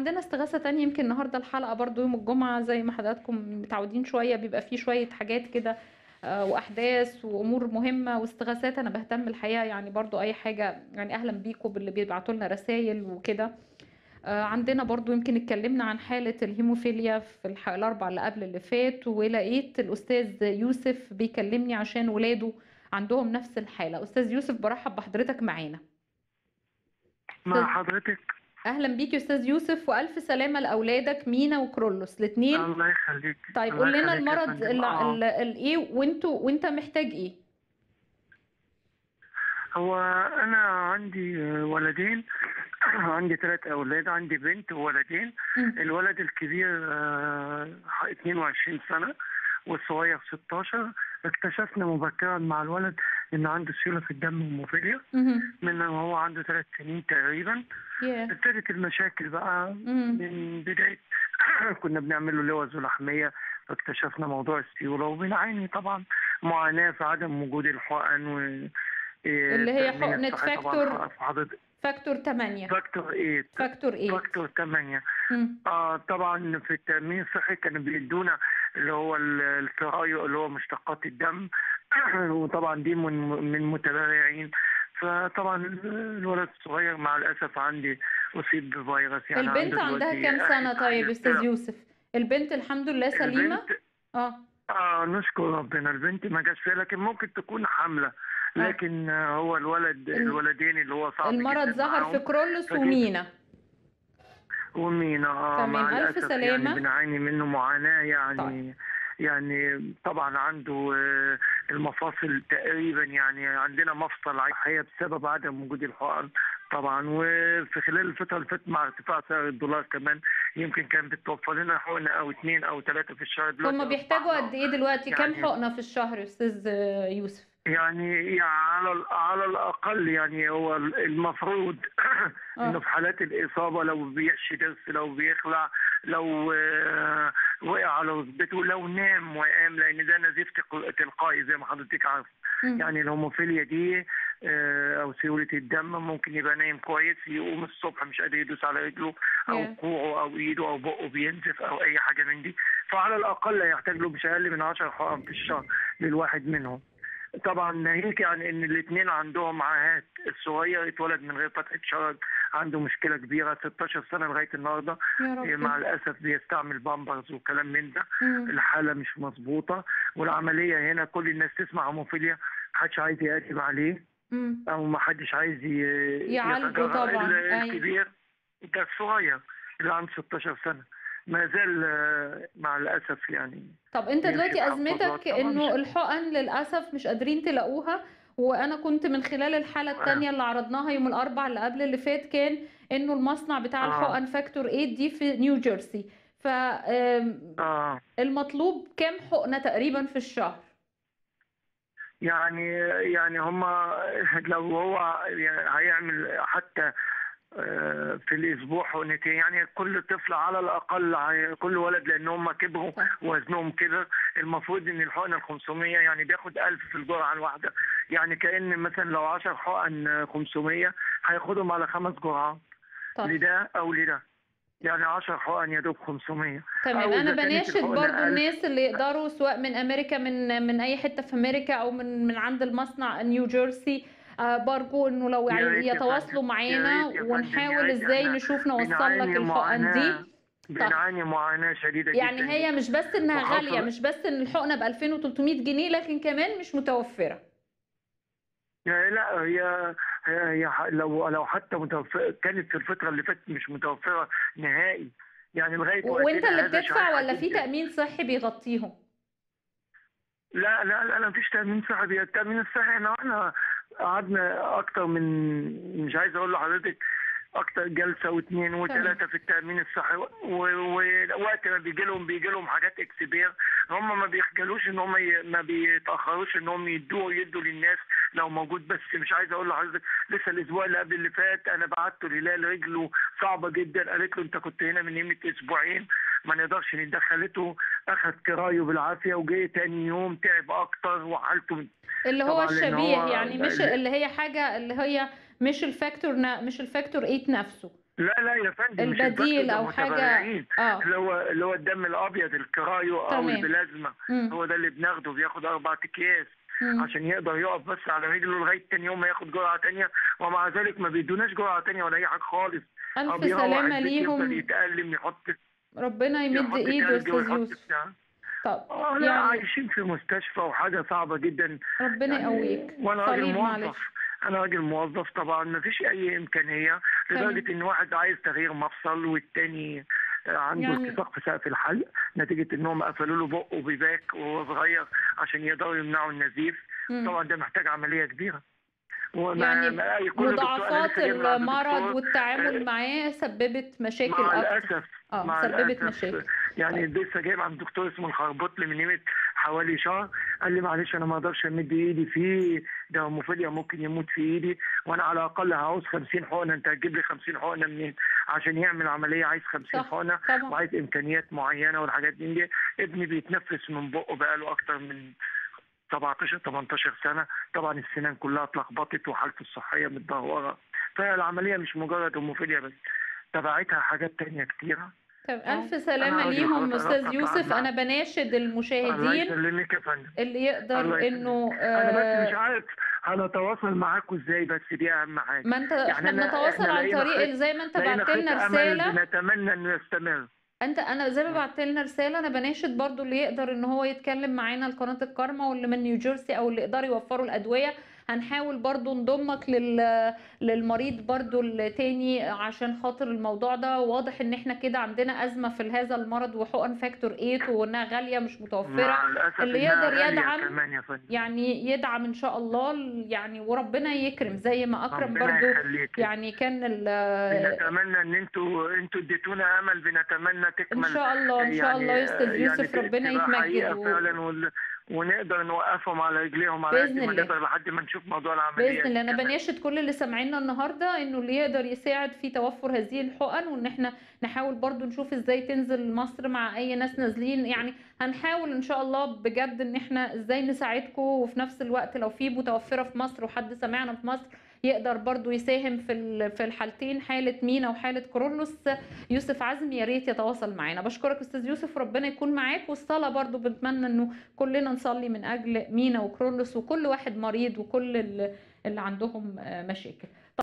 عندنا استغاثة تانية يمكن النهارده الحلقة برضو يوم الجمعة زي ما حضراتكم متعودين شوية بيبقى فيه شوية حاجات كده آه، وأحداث وأمور مهمة واستغاثات أنا بهتم الحقيقة يعني برضو أي حاجة يعني أهلا بيكم باللي بيبعتوا لنا رسائل وكده آه، عندنا برضو يمكن اتكلمنا عن حالة الهيموفيليا في الح- الأربع اللي قبل اللي فات ولقيت الأستاذ يوسف بيكلمني عشان ولاده عندهم نفس الحالة أستاذ يوسف برحب بحضرتك معانا مع أستاذ حضرتك اهلا بيك يا استاذ يوسف والف سلامه لاولادك مينا وكرولوس الاثنين الله يخليك طيب الله قول لنا يخليك يا المرض فندم. ال- آه. ال- الايه وانتوا وانت محتاج ايه هو انا عندي آه، ولدين عندي ثلاث اولاد عندي بنت وولدين مم. الولد الكبير آه، 22 سنه والصغير 16 اكتشفنا مبكرا مع الولد ان عنده سيوله في الدم وموفيليا مهم. من وهو عنده ثلاث سنين تقريبا ياه ابتدت المشاكل بقى مم. من بدايه كنا بنعمل له لوز ولحميه فاكتشفنا موضوع السيوله وبنعاني طبعا معاناه في عدم وجود الحقن و إيه، اللي هي التأمين حقنة الصحي طبعاً فاكتور- في حضرتك فاكتور 8 فاكتور 8 فاكتور 8 فاكتور 8 مم. اه طبعا في التأمين الصحي كانوا بيدونا اللي هو ال- الترايو اللي هو مشتقات الدم وطبعا دي من من متبرعين فطبعا الولد الصغير مع الاسف عندي اصيب بفيروس يعني البنت عنده عندها دلوقتي كام سنه آخر طيب حاجة استاذ بتاع- يوسف البنت الحمد لله سليمه البنت اه اه نشكر ربنا البنت ما جاش فيها لكن ممكن تكون حامله لكن آه، هو الولد الم- الولدين اللي هو صعب المرض جداً ظهر معاهم. في كرولوس فجيت- ومينا ومينا اه تمام، مع ألف الاسف سلامة. يعني بنعاني منه معاناه يعني طيب. يعني طبعا عنده آه، المفاصل تقريبا يعني عندنا مفصل حقيقة بسبب عدم وجود الحقن طبعا وفي خلال الفترة اللي فاتت مع ارتفاع سعر الدولار كمان يمكن كان بتوفر لنا حقنة او اثنين او ثلاثة في الشهر دلوقتي هم بيحتاجوا أصبحنا قد ايه دلوقتي كام يعني- حقنه في الشهر يا استاذ يوسف يعني يعني على على الاقل يعني هو المفروض انه اه في حالات الاصابه لو بيحشي ضرس لو بيخلع لو آه، وقع على ركبته لو نام وقام لان ده نزيف تق- تلقائي زي ما حضرتك عارف مم. يعني الهوموفيليا دي آه، او سيوله الدم ممكن يبقى نايم كويس يقوم الصبح مش قادر يدوس على رجله او Yeah. كوعه او ايده او بقه بينزف او اي حاجه من دي فعلى الاقل يحتاج له مش اقل من 10 حقن في الشهر للواحد منهم طبعا ناهيك عن ان الاثنين عندهم عاهات الصغير اتولد من غير فتحه شرج عنده مشكله كبيره 16 سنه لغايه النهارده يا إيه، مع رب الاسف بيستعمل بامبرز وكلام من ده مم. الحاله مش مظبوطه والعمليه هنا كل الناس تسمع هوموفيليا محدش عايز يقدم عليه مم. او محدش عايز ي- يعالجه يتجرأ. طبعاً، ال- أيوة. الكبير ده الصغير اللي عنده 16 سنه ما زال آه، مع الاسف يعني طب انت يمشي دلوقتي بحفاظات ازمتك طبعاً انه مش- الحقن للاسف مش قادرين تلاقوها وانا كنت من خلال الحاله الثانيه اللي عرضناها يوم الاربعاء اللي قبل اللي فات كان انه المصنع بتاع آه. الحقن فاكتور 8 دي في نيو جيرسي اه فالمطلوب كام حقنه تقريبا في الشهر يعني يعني هم لو هو يعني هيعمل حتى آه، في الاسبوع حقنتين يعني كل طفل على الاقل هي- كل ولد لان هم كبروا صح. وزنهم كبر المفروض ان الحقنه ال 500 يعني بياخد 1000 في الجرعه الواحده يعني كان مثلا لو 10 حقن آه، 500 هياخدهم على خمس جرعات طيب لده او لده يعني 10 حقن يا دوب 500 تمام أو انا إذا كانت بناشد الحقنة برضو أقل. الناس اللي يقدروا سواء من امريكا من من اي حته في امريكا او من من عند المصنع نيو جيرسي آه، برجو انه لو يا يعني ريت يا يتواصلوا فندم، معانا يا ريت يا فندم، يا ونحاول ريت ازاي إحنا نشوف نوصل لك بنعاني الحقن معاناة دي بنعاني معاناة شديدة جدا يعني هي مش بس انها وحصل- غاليه مش بس ان الحقنه ب 2300 جنيه لكن كمان مش متوفره يعني لا هي هي هي ح- لو لو حتى متوفرة كانت في الفترة اللي فاتت مش متوفرة نهائي يعني لغاية و- وانت وقتنا اللي هذا بتدفع شحيحة ولا في جداً. تامين صحي بيغطيهم لا لا لا لا مفيش تأمين صحي التأمين الصحي احنا احنا قعدنا أكتر من مش عايز أقول لحضرتك أكتر جلسة واثنين وثلاثة في التأمين الصحي و- ووقت ما بيجي لهم بيجي لهم حاجات اكسبير هم ما بيخجلوش إن هم ي- ما بيتأخروش إن هم يدوا يدوا للناس لو موجود بس مش عايز أقول لحضرتك لسه الأسبوع اللي قبل اللي فات أنا بعته لهلال رجله صعبة جدا قالت له أنت كنت هنا من يومة أسبوعين ما نقدرش ندخلته اخذ كرايه بالعافيه وجاي تاني يوم تعب اكتر وحالته اللي هو طبعاً لأن الشبيه هو يعني مش ال- اللي هي حاجه اللي هي مش الفاكتور نا- مش الفاكتور 8 نفسه لا لا يا فندم مش البديل البث ده أو حاجة متبرعين آه اللي هو اللي هو الدم الابيض الكرايو او تمام البلازما مم. هو ده اللي بناخده بياخد اربع اكياس مم. عشان يقدر يقف بس على رجله لغايه تاني يوم ما ياخد جرعه تانيه ومع ذلك ما بيدوناش جرعه تانيه ولا اي حاجه خالص او ألف بيروح سلامة البيت يفضل ليهم يتألم يحط ربنا يمد يحط إيده يا تلج أستاذ ويحط يوسف بتاع طب اه لا يعني عايشين في مستشفى وحاجه صعبه جدا ربنا يعني يقويك وانا راجل صليب موظف معلش انا راجل موظف طبعا ما فيش اي امكانيه تمام لدرجه ان واحد عايز تغيير مفصل والتاني عنده يعني اتساق في سقف الحلق نتيجه انهم قفلوا له بقه بيباك وهو صغير عشان يقدروا يمنعوا النزيف مم. طبعا ده محتاج عمليه كبيره وما يعني ما أي كل دكتور انا مضاعفات لسه جاي من عند المرض دكتور والتعامل آه، معاه سببت مشاكل مع أكتر الاسف اه مع سببت الاسف مشاكل يعني طيب لسه جايب عند دكتور اسمه الخربطلي من قيمه حوالي شهر قال لي معلش انا ما اقدرش امد ايدي فيه ده هيموفيليا ممكن يموت في ايدي وانا على الاقل هعوز 50 حقنه انت هتجيب لي 50 حقنه منين عشان يعمل عمليه عايز 50 صح حقنه طبعا وعايز امكانيات معينه والحاجات دي دي. ابني بيتنفس من بقه بقاله اكتر من 17 18 سنه طبعا السنان كلها اتلخبطت وحالته الصحيه متدهوره فالعمليه مش مجرد هيموفيليا بس تبعتها حاجات تانية كتيرة طب اه ألف انا سلامة راجل ليهم خلاص أستاذ قربت يوسف اطلع أنا معاك بناشد الله المشاهدين يسلمك يا فندم اللي يقدر الله يسلمك إنه انا بس مش آه عارف هنتواصل معاكم ازاي بس دي اهم حاجه ما انت يعني احنا انا بنتواصل احنا عن لقينا طريق خيط ال- زي ما انت لقينا بعت خيط لنا امل رسالة بنتمنى انه يستمر انت انا زي ما م. بعت لنا رسالة انا بناشد برضو اللي يقدر ان هو يتكلم معانا لقناة الكارما واللي من نيوجيرسي او اللي يقدروا يوفروا الادوية هنحاول برضو نضمك لل... للمريض برضو التاني عشان خاطر الموضوع ده واضح ان احنا كده عندنا ازمة في هذا المرض وحقن فاكتور 8 وانها غالية مش متوفرة مع الاسف اللي انها يقدر غاليه يدعم كمان يا فندم يعني يدعم ان شاء الله يعني وربنا يكرم زي ما اكرم ربنا برضو يخليكي يعني كان ال... بنتمنى ان انتوا انتوا اديتونا امل بنتمنى ان تكمل شاء الله ان شاء الله يعني يا استاذ يعني يوسف ربنا تبقى يتمجد حقيقه و... فعلا وال- ونقدر نوقفهم على رجليهم على قد باذن ما الله نقدر لحد ما نشوف موضوع باذن العمليات الله انا كمان بناشد كل اللي سامعيننا النهارده انه اللي يقدر يساعد في توفر هذه الحقن وان احنا نحاول برضو نشوف ازاي تنزل مصر مع اي ناس نازلين يعني هنحاول ان شاء الله بجد ان احنا ازاي نساعدكم وفي نفس الوقت لو في متوفره في مصر وحد سمعنا في مصر يقدر برضو يساهم في ال- في الحالتين حاله مينا وحاله كورولوس يوسف عزمي يا ريت يتواصل معانا بشكرك استاذ يوسف ربنا يكون معاك والصلاه برضو بنتمنى انه كلنا نصلي من اجل مينا وكرولوس وكل واحد مريض وكل ال- اللي عندهم آه، مشاكل